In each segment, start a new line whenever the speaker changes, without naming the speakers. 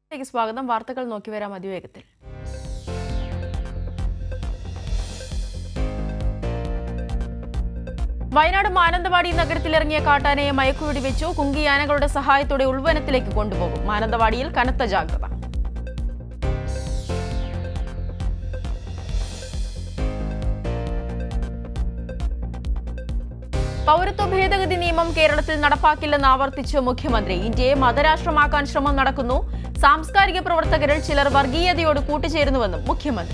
ലേക്ക് സ്വാഗതം വാർത്തകൾ നോക്കി വരാം അതിവേഗത്തിൽ വയനാട് മാനന്തവാടി നഗരത്തിലിറങ്ങിയ കാട്ടാനയെ മയക്കുവെടി വെച്ചു കുങ്കിയാനകളുടെ സഹായത്തോടെ ഉൾവനത്തിലേക്ക് കൊണ്ടുപോകും മാനന്തവാടിയിൽ കനത്ത ജാഗ്രത പൗരത്വ ഭേദഗതി നിയമം കേരളത്തിൽ നടപ്പാക്കില്ലെന്ന് ആവർത്തിച്ച് മുഖ്യമന്ത്രി ഇന്ത്യയെ മതരാഷ്ട്രമാക്കാൻ ശ്രമം നടക്കുന്നു സാംസ്കാരിക പ്രവർത്തകരിൽ ചിലർ വർഗീയതയോട് കൂട്ടുചേരുന്നുവെന്നും മുഖ്യമന്ത്രി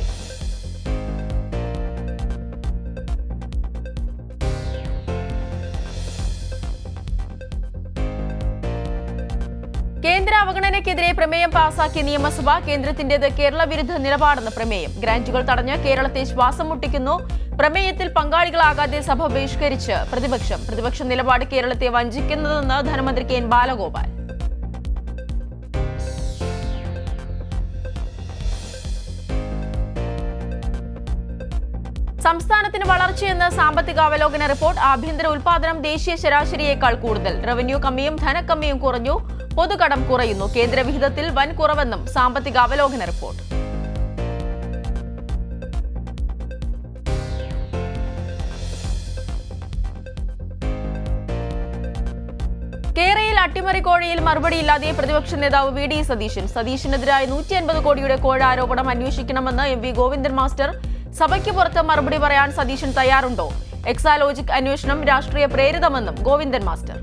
കേന്ദ്ര അവഗണനയ്ക്കെതിരെ പ്രമേയം പാസാക്കിയ നിയമസഭ കേന്ദ്രത്തിന്റേത് കേരള വിരുദ്ധ നിലപാടെന്ന് പ്രമേയം ഗ്രാന്റുകൾ തടഞ്ഞ് കേരളത്തെ ശ്വാസം മുട്ടിക്കുന്നു പ്രമേയത്തിൽ പങ്കാളികളാകാതെ സഭ ബഹിഷ്കരിച്ച് പ്രതിപക്ഷം പ്രതിപക്ഷ നിലപാട് കേരളത്തെ വഞ്ചിക്കുന്നതെന്ന് ധനമന്ത്രി കെ എൻ ബാലഗോപാൽ സംസ്ഥാനത്തിന് വളർച്ചയെന്ന് സാമ്പത്തിക അവലോകന റിപ്പോർട്ട് ആഭ്യന്തര ഉൽപാദനം ദേശീയ ശരാശരിയേക്കാൾ കൂടുതൽ റവന്യൂ കമ്മിയും ധനക്കമ്മിയും കുറഞ്ഞു പൊതുകടം കുറയുന്നു കേന്ദ്ര വിഹിതത്തിൽ വൻ കുറവെന്നും സാമ്പത്തിക അവലോകന റിപ്പോർട്ട് കേരളയിൽ അട്ടിമറി കോഴയിൽ മറുപടിയില്ലാതെ പ്രതിപക്ഷ നേതാവ് വി ഡി സതീശൻ സതീശനെതിരായ നൂറ്റി അൻപത് കോടിയുടെ കോഴ ആരോപണം അന്വേഷിക്കണമെന്ന് എം വി ഗോവിന്ദൻ മാസ്റ്റർ സഭയ്ക്ക് പുറത്ത് മറുപടി പറയാൻ സതീശൻ തയ്യാറുണ്ടോ എക്സാലോജിക് അന്വേഷണം രാഷ്ട്രീയ പ്രേരിതമെന്നും ഗോവിന്ദൻ മാസ്റ്റർ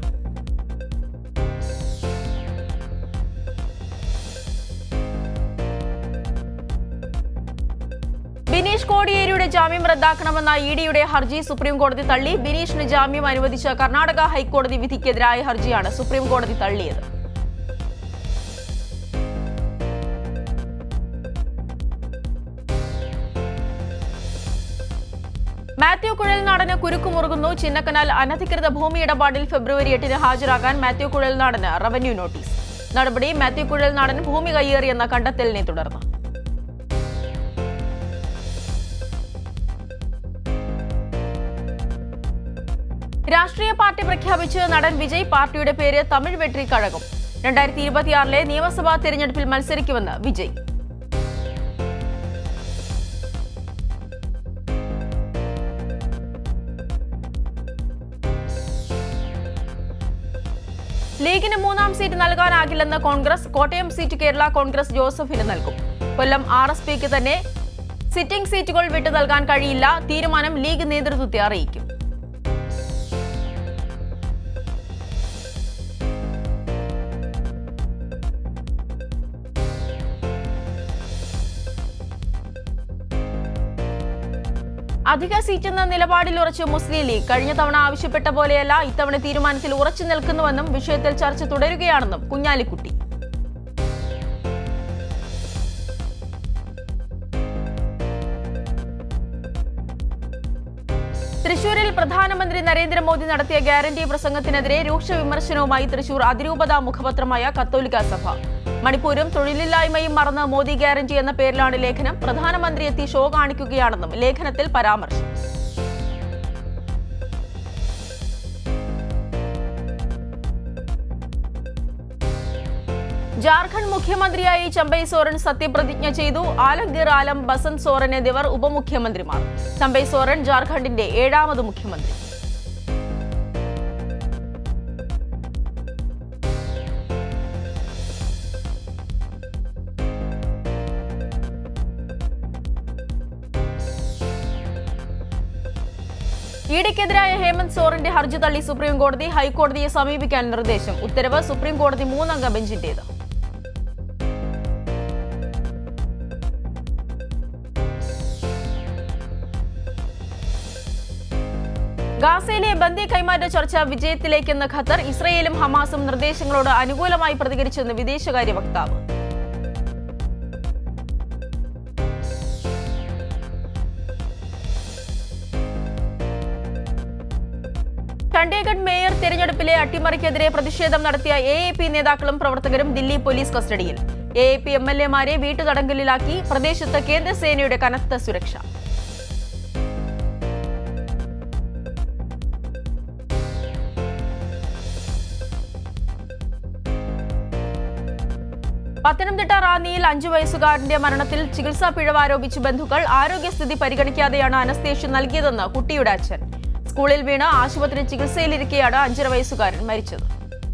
ബിനീഷ് കോടിയേരിയുടെ ജാമ്യം റദ്ദാക്കണമെന്ന ഇ ഡിയുടെ ഹർജി സുപ്രീം കോടതി തള്ളി ബിനീഷിന് ജാമ്യം അനുവദിച്ച കർണാടക ഹൈക്കോടതി വിധിക്കെതിരായ ഹർജിയാണ് സുപ്രീം കോടതി തള്ളിയത് മാത്യു കുഴൽനാടന് കുരുക്കുമുറുകുന്നു ചിന്നക്കനാൽ അനധികൃത ഭൂമി ഇടപാടിൽ ഫെബ്രുവരി എട്ടിന് ഹാജരാകാൻ മാത്യു കുഴൽനാടന് റവന്യൂ നോട്ടീസ് നടപടി മാത്യു കുഴൽനാടൻ ഭൂമി കയ്യേറിയെന്ന കണ്ടെത്തലിനെ തുടർന്ന് രാഷ്ട്രീയ പാർട്ടി പ്രഖ്യാപിച്ച് നടൻ വിജയ് പാർട്ടിയുടെ പേര് തമിഴ് വെട്രി കഴകം രണ്ടായിരത്തി ഇരുപത്തിയാറിലെ നിയമസഭാ തെരഞ്ഞെടുപ്പിൽ മത്സരിക്കുമെന്ന് വിജയ് ലീഗിന് മൂന്നാം സീറ്റ് നൽകാനാകില്ലെന്ന് കോൺഗ്രസ് കോട്ടയം സീറ്റ് കേരള കോൺഗ്രസ് ജോസഫിന് നൽകും കൊല്ലം ആർ എസ് പിക്ക് തന്നെ സിറ്റിംഗ് സീറ്റുകൾ വിട്ടു നൽകാൻ കഴിയില്ല തീരുമാനം ലീഗ് നേതൃത്വത്തെ അറിയിക്കും അധിക സീറ്റെന്ന നിലപാടിൽ ഉറച്ച് മുസ്ലിം ലീഗ് കഴിഞ്ഞ തവണ ആവശ്യപ്പെട്ട പോലെയല്ല ഇത്തവണ തീരുമാനത്തിൽ ഉറച്ചു നിൽക്കുന്നുവെന്നും വിഷയത്തിൽ ചർച്ച തുടരുകയാണെന്നും കുഞ്ഞാലിക്കുട്ടി തൃശൂരിൽ പ്രധാനമന്ത്രി നരേന്ദ്രമോദി നടത്തിയ ഗ്യാരണ്ടി പ്രസംഗത്തിനെതിരെ രൂക്ഷ വിമർശനവുമായി തൃശൂർ അതിരൂപത മുഖപത്രമായ കത്തോലിക്ക സഭ മണിപ്പൂരും തൊഴിലില്ലായ്മയും മറന്ന് മോദി ഗ്യാരണ്ടി എന്ന പേരിലാണ് ലേഖനം പ്രധാനമന്ത്രി എത്തി ഷോ കാണിക്കുകയാണെന്നും ലേഖനത്തിൽ പരാമർശം ജാർഖണ്ഡ് മുഖ്യമന്ത്രിയായി ചമ്പൈ സോറൻ സത്യപ്രതിജ്ഞ ചെയ്തു ആലംഗീർ ആലം ബസന്ത് സോറൻ എന്നിവർ ഉപമുഖ്യമന്ത്രിമാർ ചമ്പൈ സോറൻ ജാർഖണ്ഡിന്റെ ഏഴാമത് മുഖ്യമന്ത്രി ഇഡിക്കെതിരായ ഹേമന്ത് സോറന്റെ ഹർജി തള്ളി സുപ്രീം കോടതി ഹൈക്കോടതിയെ സമീപിക്കാൻ നിർദ്ദേശം ഉത്തരവ് സുപ്രീം കോടതി മൂന്നംഗ ബെഞ്ചിന്റേത് ഗാസയിലെ ബന്ദി കൈമാറ്റ ചർച്ച വിജയത്തിലേക്കെന്ന് ഖത്തർ ഇസ്രയേലും ഹമാസും നിർദ്ദേശങ്ങളോട് അനുകൂലമായി പ്രതികരിച്ചെന്ന് വിദേശകാര്യ വക്താവ് ചണ്ഡീഗഡ് മേയർ തെരഞ്ഞെടുപ്പിലെ അട്ടിമറിക്കെതിരെ പ്രതിഷേധം നടത്തിയ എ എ പി നേതാക്കളും പ്രവർത്തകരും ദില്ലി പോലീസ് കസ്റ്റഡിയിൽ A A P M L എമാരെ വീട്ടുതടങ്കലിലാക്കി പ്രദേശത്ത് കേന്ദ്രസേനയുടെ കനത്ത സുരക്ഷ പത്തനംതിട്ട റാന്നിയിൽ അഞ്ചു വയസ്സുകാരന്റെ മരണത്തിൽ ചികിത്സാ പിഴവ് ആരോപിച്ച് ബന്ധുക്കൾ ആരോഗ്യസ്ഥിതി പരിഗണിക്കാതെയാണ് അനസ്തേഷ്യ നൽകിയതെന്ന് കുട്ടിയുടെ അച്ഛൻ സ്കൂളിൽ വീണ് ആശുപത്രി ചികിത്സയിലിരിക്കെയാണ് അഞ്ചര വയസ്സുകാരൻ മരിച്ചത്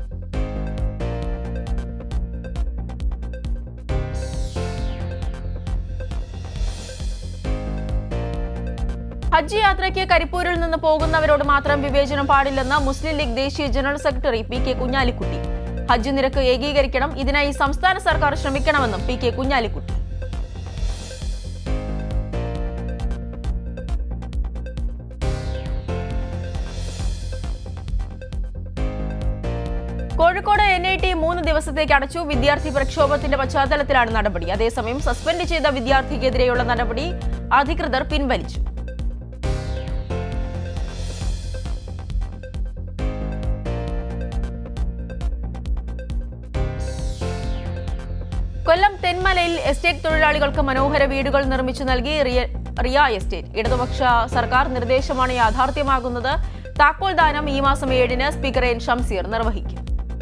ഹജ്ജ് യാത്രയ്ക്ക് കരിപ്പൂരിൽ നിന്ന് പോകുന്നവരോട് മാത്രം വിവേചനം പാടില്ലെന്ന് മുസ്ലിം ലീഗ് ദേശീയ general secretary P K Kunhalikutty ഹജ്ജ് നിരക്ക് ഏകീകരിക്കണം ഇതിനായി സംസ്ഥാന സർക്കാർ ശ്രമിക്കണമെന്നും P K Kunhalikutty Kozhikode N I T മൂന്ന് ദിവസത്തേക്ക് അടച്ചു വിദ്യാർത്ഥി പ്രക്ഷോഭത്തിന്റെ പശ്ചാത്തലത്തിലാണ് നടപടി അതേസമയം സസ്പെൻഡ് ചെയ്ത വിദ്യാർത്ഥിക്കെതിരെയുള്ള നടപടി അധികൃതർ പിൻവലിച്ചു കൊല്ലം തെന്മലയിൽ എസ്റ്റേറ്റ് തൊഴിലാളികൾക്ക് മനോഹര വീടുകൾ നിർമ്മിച്ചു നൽകി റിയ റിയ എസ്റ്റേറ്റ് ഇടതുപക്ഷ സർക്കാർ നിർദ്ദേശമാണ് യാഥാർത്ഥ്യമാകുന്നത് താക്കോൽ ദാനം ഈ മാസം ഏഴിന് സ്പീക്കർ എൻ ഷംസീർ നിർവഹിക്കും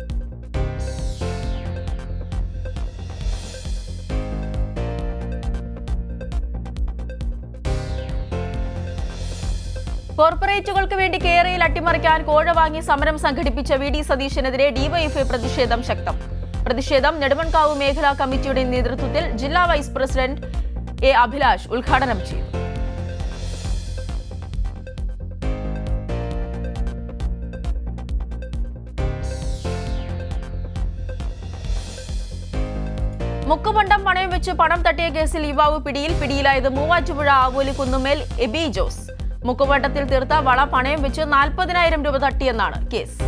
കോർപ്പറേറ്റുകൾക്ക് വേണ്ടി കേരയിൽ അട്ടിമറിക്കാൻ കോഴ വാങ്ങി സമരം സംഘടിപ്പിച്ച വി ഡി സതീശനെതിരെ ഡിവൈഎഫ്ഐ പ്രതിഷേധം ശക്തം പ്രതിഷേധം നെടുമൺകാവ് മേഖലാ കമ്മിറ്റിയുടെ നേതൃത്വത്തിൽ ജില്ലാ വൈസ് പ്രസിഡന്റ് എ അഭിലാഷ് ഉദ്ഘാടനം ചെയ്തു മുക്കുപണ്ടം പണയം വെച്ച് പണം തട്ടിയ കേസിൽ യുവാവ് പിടിയിൽ പിടിയിലായത് മൂവാറ്റുപുഴ ആവോലി കുന്നുമേൽ എബി ജോസ് മുക്കുപണ്ടത്തിൽ തീർത്ത വള പണയം വെച്ച് നാൽപ്പതിനായിരം രൂപ തട്ടിയെന്നാണ് കേസ്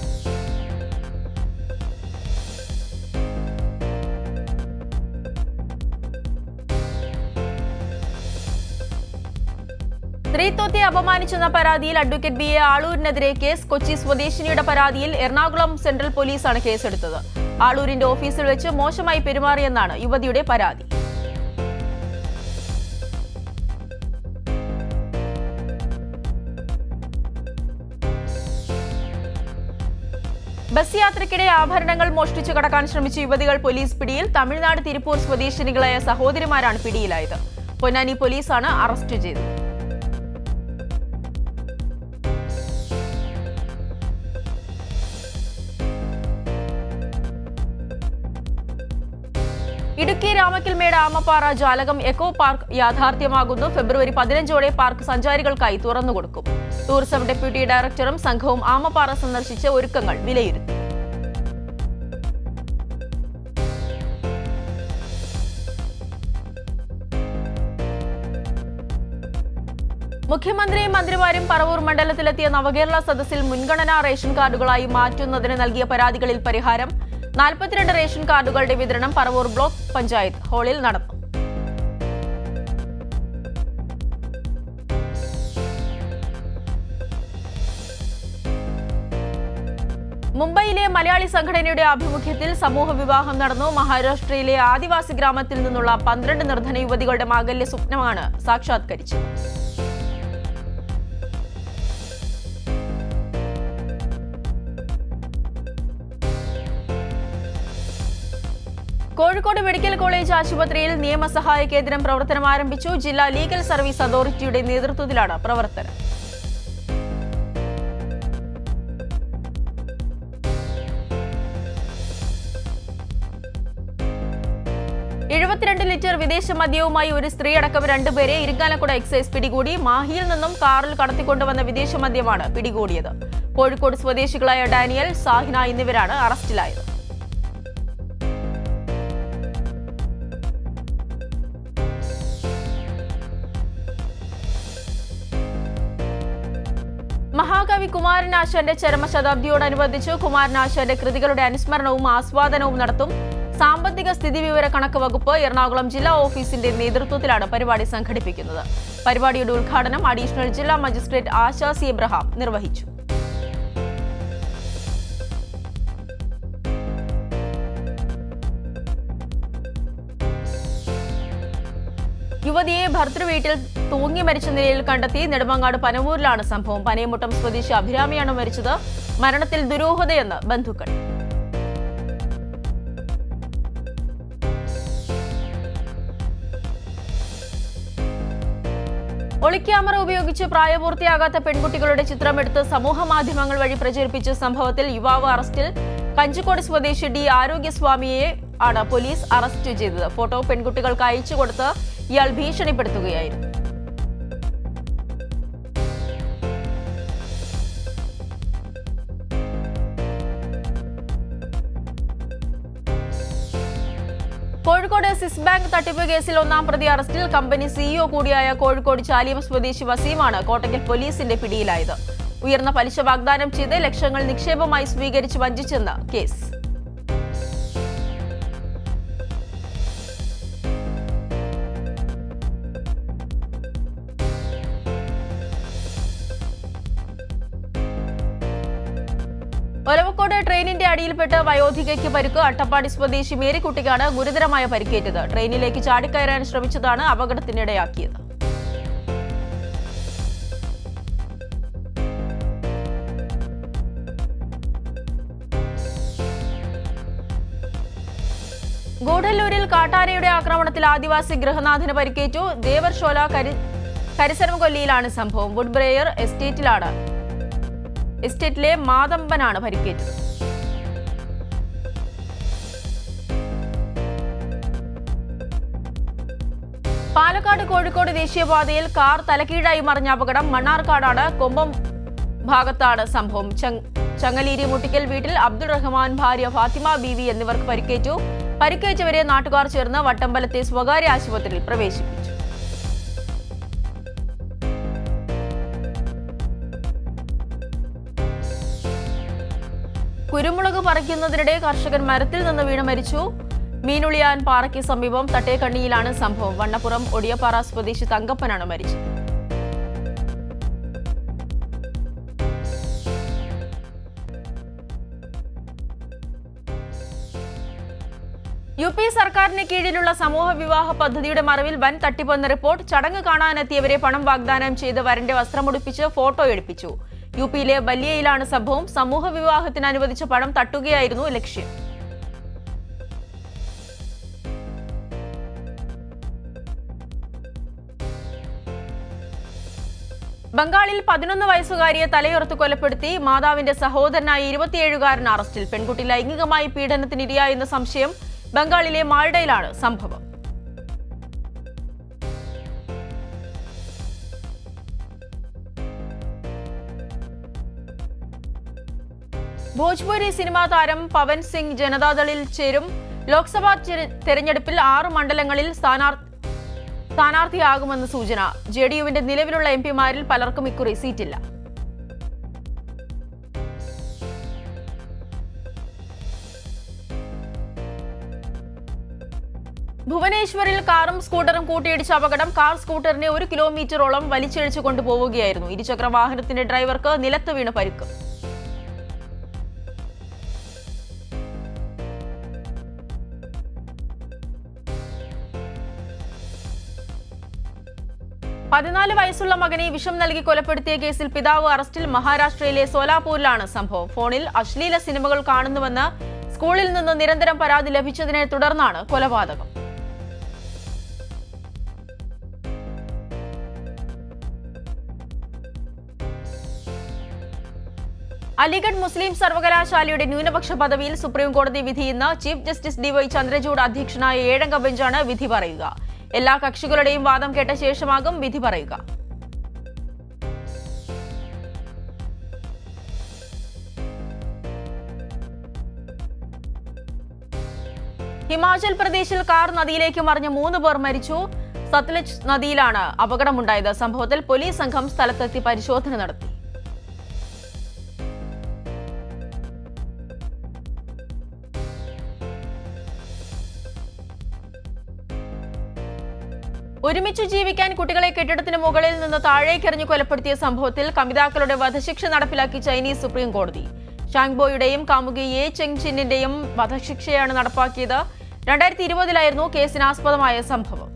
സ്ത്രീത്വത്തെ അപമാനിച്ചെന്ന പരാതിയിൽ അഡ്വക്കേറ്റ് ബി എ ആളൂരിനെതിരെ കേസ് കൊച്ചി സ്വദേശിനിയുടെ പരാതിയിൽ എറണാകുളം സെൻട്രൽ പോലീസാണ് കേസെടുത്തത് ആളൂരിന്റെ ഓഫീസിൽ വെച്ച് മോശമായി പെരുമാറിയെന്നാണ് യുവതിയുടെ പരാതി ബസ് യാത്രയ്ക്കിടെ ആഭരണങ്ങൾ മോഷ്ടിച്ചു കടക്കാൻ ശ്രമിച്ച യുവതികൾ പോലീസ് പിടിയിൽ തമിഴ്നാട് തിരുപ്പൂർ സ്വദേശിനികളായ സഹോദരിമാരാണ് പിടിയിലായത് പൊന്നാനി പോലീസാണ് അറസ്റ്റ് ചെയ്തത് ഇടുക്കി രാമക്കൽമേട് ആമപ്പാറ ജാലകം എക്കോ പാർക്ക് യാഥാർത്ഥ്യമാകുന്നു ഫെബ്രുവരി പതിനഞ്ചോടെ പാർക്ക് സഞ്ചാരികൾക്കായി തുറന്നുകൊടുക്കും ടൂറിസം ഡെപ്യൂട്ടി ഡയറക്ടറും സംഘവും ആമപ്പാറ സന്ദർശിച്ച് ഒരുക്കങ്ങൾ വിലയിരുത്തി മുഖ്യമന്ത്രിയും മന്ത്രിമാരും പറവൂർ മണ്ഡലത്തിലെത്തിയ നവകേരള സദസ്സിൽ മുൻഗണനാ റേഷൻ കാർഡുകളായി മാറ്റുന്നതിന് നൽകിയ പരാതികളിൽ പരിഹാരം നാൽപ്പത്തിരണ്ട് റേഷൻ കാർഡുകളുടെ വിതരണം പറവൂർ ബ്ലോക്ക് പഞ്ചായത്ത് ഹാളിൽ നടന്നു മുംബൈയിലെ മലയാളി സംഘടനയുടെ ആഭിമുഖ്യത്തിൽ സമൂഹ വിവാഹം നടന്നു മഹാരാഷ്ട്രയിലെ ആദിവാസി ഗ്രാമത്തിൽ നിന്നുള്ള പന്ത്രണ്ട് നിർധന യുവതികളുടെ മാംഗല്യ സ്വപ്നമാണ് സാക്ഷാത്കരിച്ചത് കോഴിക്കോട് മെഡിക്കൽ കോളേജ് ആശുപത്രിയിൽ നിയമസഹായ കേന്ദ്രം പ്രവർത്തനം ആരംഭിച്ചു ജില്ലാ ലീഗൽ സർവീസ് അതോറിറ്റിയുടെ നേതൃത്വത്തിലാണ് പ്രവർത്തനം എഴുപത്തിരണ്ട് ലിറ്റർ വിദേശ മദ്യവുമായി ഒരു സ്ത്രീ അടക്കം രണ്ടുപേരെ ഇരിങ്ങാലക്കുട എക്സൈസ് പിടികൂടി മാഹിയിൽ നിന്നും കാറിൽ കടത്തിക്കൊണ്ടുവന്ന വിദേശ മദ്യമാണ് പിടികൂടിയത് കോഴിക്കോട് സ്വദേശികളായ ഡാനിയൽ സാഹിന എന്നിവരാണ് അറസ്റ്റിലായത് മഹാകവി കുമാരനാശാന്റെ ചരമശതാബ്ദിയോടനുബന്ധിച്ച് കുമാരനാശാന്റെ കൃതികളുടെ അനുസ്മരണവും ആസ്വാദനവും നടത്തും സാമ്പത്തിക സ്ഥിതിവിവര കണക്ക് വകുപ്പ് എറണാകുളം ജില്ലാ ഓഫീസിന്റെ നേതൃത്വത്തിലാണ് പരിപാടി സംഘടിപ്പിക്കുന്നത് പരിപാടിയുടെ ഉദ്ഘാടനം അഡീഷണൽ ജില്ലാ മജിസ്ട്രേറ്റ് ആശാ സി എബ്രഹാം നിർവഹിച്ചു യുവതിയെ ഭർത്തൃവീട്ടിൽ തൂങ്ങി മരിച്ച നിലയിൽ കണ്ടെത്തി നെടുമങ്ങാട് പനവൂരിലാണ് സംഭവം പനയമുട്ടം സ്വദേശി അഭിരാമിയാണ് മരിച്ചത് മരണത്തിൽ ദുരൂഹതയെന്ന് ബന്ധുക്കൾ ഒളിക്യാമറ ഉപയോഗിച്ച് പ്രായപൂർത്തിയാകാത്ത പെൺകുട്ടികളുടെ ചിത്രമെടുത്ത് സമൂഹ മാധ്യമങ്ങൾ വഴി പ്രചരിപ്പിച്ച സംഭവത്തിൽ യുവാവ് അറസ്റ്റിൽ കഞ്ചിക്കോട് സ്വദേശി ഡി ആരോഗ്യസ്വാമിയെ ആണ് പോലീസ് അറസ്റ്റ് ചെയ്തത് ഫോട്ടോ പെൺകുട്ടികൾക്ക് അയച്ചു കൊടുത്ത് ഇയാൾ ഭീഷണിപ്പെടുത്തുകയായിരുന്നു കോഴിക്കോട് സിസ് ബാങ്ക് തട്ടിപ്പ് കേസിൽ ഒന്നാം പ്രതി അറസ്റ്റിൽ കമ്പനി സിഇഒ കൂടിയായ കോഴിക്കോട് ചാലിയം സ്വദേശി വസീമാണ് കോട്ടക്കൽ പോലീസിന്റെ പിടിയിലായത് ഉയർന്ന പലിശ വാഗ്ദാനം ചെയ്ത് ലക്ഷങ്ങൾ നിക്ഷേപമായി സ്വീകരിച്ച് വഞ്ചിച്ചെന്ന് കേസ് ഒലവക്കോട് ട്രെയിനിന്റെ അടിയിൽപ്പെട്ട് വയോധികയ്ക്ക് പരുക്ക് അട്ടപ്പാടി സ്വദേശി മേരിക്കുട്ടിക്കാണ് ഗുരുതരമായ പരിക്കേറ്റത് ട്രെയിനിലേക്ക് ചാടിക്കയറാൻ ശ്രമിച്ചതാണ് അപകടത്തിനിടയാക്കിയത് ഗൂഢല്ലൂരിൽ കാട്ടാനയുടെ ആക്രമണത്തിൽ ആദിവാസി ഗൃഹനാഥന് പരിക്കേറ്റു ദേവർഷോല കരി കരിസരമകൊല്ലിയിലാണ് സംഭവം വുഡ്ബ്രേയർ എസ്റ്റേറ്റിലാണ് എസ്റ്റേറ്റിലെ മാതമ്പനാണ് പരിക്കേറ്റത് പാലക്കാട് കോഴിക്കോട് ദേശീയപാതയിൽ കാർ തലക്കീഴായി മറിഞ്ഞ അപകടം മണ്ണാർക്കാടാണ് കൊമ്പം ഭാഗത്താണ് സംഭവം ചങ്- ചങ്ങലേരി മുട്ടിക്കൽ വീട്ടിൽ അബ്ദുൾ റഹ്മാൻ ഭാര്യ ഫാത്തിമ ബീവി എന്നിവർക്ക് പരിക്കേറ്റു പരിക്കേറ്റവരെ നാട്ടുകാർ ചേർന്ന് വട്ടമ്പലത്തെ സ്വകാര്യ ആശുപത്രിയിൽ പ്രവേശിപ്പിച്ചു കുരുമുളക് പറിക്കുന്നതിനിടെ കർഷകൻ മരത്തിൽ നിന്ന് വീണ് മരിച്ചു മീനുളിയാൻ പാറയ്ക്ക് സമീപം തട്ടേക്കണ്ണിയിലാണ് സംഭവം വണ്ണപ്പുറം ഒടിയപ്പാറ സ്വദേശി തങ്കപ്പനാണ് മരിച്ചത് യു പി സർക്കാരിന് കീഴിലുള്ള സമൂഹ വിവാഹ പദ്ധതിയുടെ മറവിൽ വൻ തട്ടിപ്പെന്ന റിപ്പോർട്ട് ചടങ്ങ് കാണാനെത്തിയവരെ പണം വാഗ്ദാനം ചെയ്ത് വരന്റെ വസ്ത്രമുടിപ്പിച്ച് ഫോട്ടോ എടുപ്പിച്ചു യു പിയിലെ ബല്യയിലാണ് സംഭവം സമൂഹ വിവാഹത്തിന് അനുവദിച്ച പണം തട്ടുകയായിരുന്നു ലക്ഷ്യം ബംഗാളിൽ പതിനൊന്ന് വയസ്സുകാരിയെ തലയുറത്ത് കൊലപ്പെടുത്തി മാതാവിന്റെ സഹോദരനായ ഇരുപത്തിയേഴുകാരൻ അറസ്റ്റിൽ പെൺകുട്ടി ലൈംഗികമായി പീഡനത്തിനിരയായെന്ന സംശയം ബംഗാളിലെ മാൾഡയിലാണ് സംഭവം ഭോജ്പുരി സിനിമാ താരം പവൻ സിംഗ് ജനതാദളിൽ ചേരും ലോക്സഭാ തെര- തെരഞ്ഞെടുപ്പിൽ ആറ് മണ്ഡലങ്ങളിൽ സ്ഥാനാർത്ഥി സ്ഥാനാർത്ഥിയാകുമെന്ന് സൂചന ജെ ഡി യുവിന്റെ നിലവിലുള്ള എം പിമാരിൽ പലർക്കും ഇക്കുറി സീറ്റില്ല ഭുവനേശ്വറിൽ കാറും സ്കൂട്ടറും കൂട്ടിയിടിച്ച അപകടം കാർ സ്കൂട്ടറിനെ ഒരു കിലോമീറ്ററോളം വലിച്ചിഴച്ചു കൊണ്ടുപോവുകയായിരുന്നു ഇരുചക്ര വാഹനത്തിന്റെ ഡ്രൈവർക്ക് നിലത്ത് വീണ് പരിക്ക് പതിനാല് വയസ്സുള്ള മകനെ വിഷം നൽകി കൊലപ്പെടുത്തിയ കേസിൽ പിതാവ് അറസ്റ്റിൽ മഹാരാഷ്ട്രയിലെ സോലാപൂരിലാണ് സംഭവം ഫോണിൽ അശ്ലീല സിനിമകൾ കാണുന്നുവെന്ന് സ്കൂളിൽ നിന്ന് നിരന്തരം പരാതി ലഭിച്ചതിനെ തുടർന്നാണ് കൊലപാതകം അലിഗഡ് മുസ്ലിം സർവകലാശാലയുടെ ന്യൂനപക്ഷ പദവിയിൽ സുപ്രീം കോടതി വിധി ഇന്ന് ചീഫ് ജസ്റ്റിസ് ഡിവൈ ചന്ദ്രചൂഡ് അധ്യക്ഷനായ ഏഴംഗ ബെഞ്ചാണ് വിധി പറയുക എല്ലാ കക്ഷികളുടെയും വാദം കേട്ട ശേഷമാകും വിധി പറയുക ഹിമാചൽ പ്രദേശിൽ കാർ നദിയിലേക്ക് മറിഞ്ഞ് മൂന്ന് പേർ മരിച്ചു സത്ലജ് നദിയിലാണ് അപകടമുണ്ടായത് സംഭവത്തിൽ പോലീസ് സംഘം സ്ഥലത്തെത്തി പരിശോധന നടത്തി ഒരുമിച്ച് ജീവിക്കാൻ കുട്ടികളെ കെട്ടിടത്തിന് മുകളിൽ നിന്ന് താഴേക്കെറിഞ്ഞു കൊലപ്പെടുത്തിയ സംഭവത്തിൽ കമിതാക്കളുടെ വധശിക്ഷ നടപ്പിലാക്കി ചൈനീസ് സുപ്രീം കോടതി ഷാങ്ബോയുടെയും കാമുകി യെ ചെങ് ചിന്നിന്റെയും വധശിക്ഷയാണ് നടപ്പാക്കിയത് രണ്ടായിരത്തി ഇരുപതിലായിരുന്നു കേസിനാസ്പദമായ സംഭവം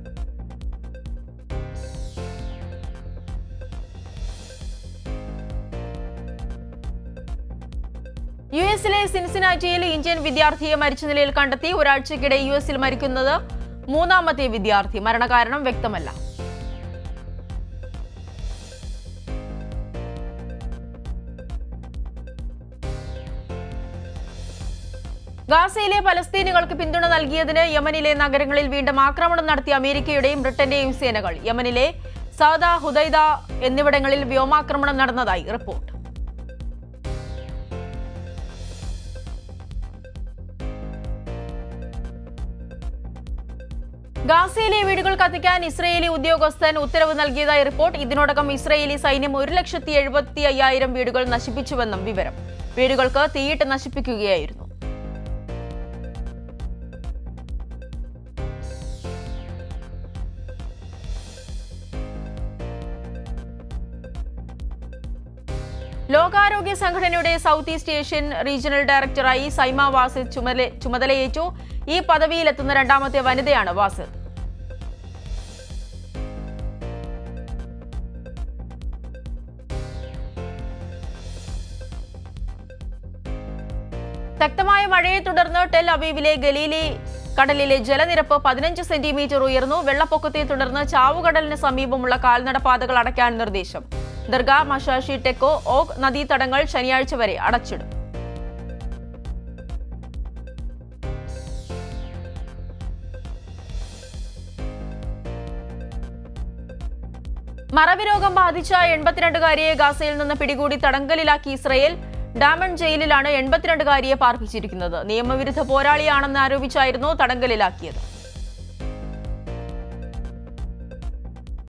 യു എസിലെ സിൻസിനാറ്റിയിൽ ഇന്ത്യൻ വിദ്യാർത്ഥിയെ മരിച്ച നിലയിൽ കണ്ടെത്തി ഒരാഴ്ചക്കിടെ യു എസിൽ മരിക്കുന്നത് മൂന്നാമത്തെ വിദ്യാർത്ഥി മരണകാരണം വ്യക്തമല്ല ഗാസയിലെ പലസ്തീനുകൾക്ക് പിന്തുണ നൽകിയതിന് യമനിലെ നഗരങ്ങളിൽ വീണ്ടും ആക്രമണം നടത്തിയ അമേരിക്കയുടെയും ബ്രിട്ടന്റെയും സേനകൾ യമനിലെ സാദ ഹുദൈദ എന്നിവിടങ്ങളിൽ വ്യോമാക്രമണം നടന്നതായി റിപ്പോർട്ട് ഗാസയിലെ വീടുകൾ കത്തിക്കാൻ ഇസ്രയേലി ഉദ്യോഗസ്ഥൻ ഉത്തരവ് നൽകിയതായി റിപ്പോർട്ട് ഇതിനോടകം ഇസ്രയേലി സൈന്യം ഒരു ലക്ഷത്തി എഴുപത്തി അയ്യായിരം വീടുകൾ നശിപ്പിച്ചുവെന്നും വിവരം വീടുകൾക്ക് തീയിട്ട് നശിപ്പിക്കുകയായിരുന്നു ലോകാരോഗ്യ സംഘടനയുടെ സൗത്ത് ഈസ്റ്റ് ഏഷ്യൻ റീജിയണൽ ഡയറക്ടറായി സൈമ വാസിദ് ചുമതല ചുമതലയേറ്റു ഈ പദവിയിലെത്തുന്ന രണ്ടാമത്തെ വനിതയാണ് വാസിദ് ശക്തമായ മഴയെ തുടർന്ന് ടെൽ അവീവിലെ ഗലീലി കടലിലെ ജലനിരപ്പ് പതിനഞ്ച് സെന്റിമീറ്റർ ഉയർന്നു വെള്ളപ്പൊക്കത്തെ തുടർന്ന് ചാവുകടലിന് സമീപമുള്ള കാൽനടപാതകൾ അടയ്ക്കാൻ നിർദ്ദേശം ദർഗ മഷാഷി ടെക്കോ ഓഗ് നദീതടങ്ങൾ ശനിയാഴ്ച വരെ അടച്ചിടും മറവി രോഗം ബാധിച്ച എൺപത്തിരണ്ടുകാരിയെ ഗാസയിൽ നിന്ന് പിടികൂടി തടങ്കലിലാക്കി ഇസ്രയേൽ ഡാമൺ ജയിലിലാണ് എൺപത്തിരണ്ടുകാരിയെ പാർപ്പിച്ചിരിക്കുന്നത് നിയമവിരുദ്ധ പോരാളിയാണെന്ന് ആരോപിച്ചായിരുന്നു തടങ്കലിലാക്കിയത്